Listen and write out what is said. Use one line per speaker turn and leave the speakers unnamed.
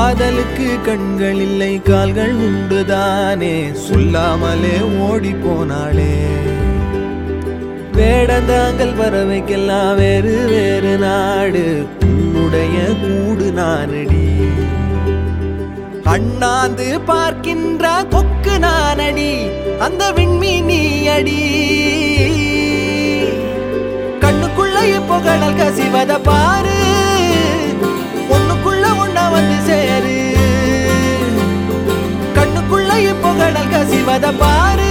காதலுக்கு கண்கள் இல்லை கால்கள் உண்டுதானே சொல்லாமலே ஓடி போனாளே வேடந்தாங்கல் பறவைக்கெல்லாம் வேறு வேறு நாடு உன்னுடைய கூடு நானடி அண்ணாந்து பார்க்கின்ற கொக்கு நானடி அந்த விண்மீனி அடி கண்ணுக்குள்ள இப்போ கடல் கசிவத பாரு ஒண்ணுக்குள்ள ஒண்ணா வந்து சேரு கண்ணுக்குள்ள இப்போ கடல் கசிவத பாரு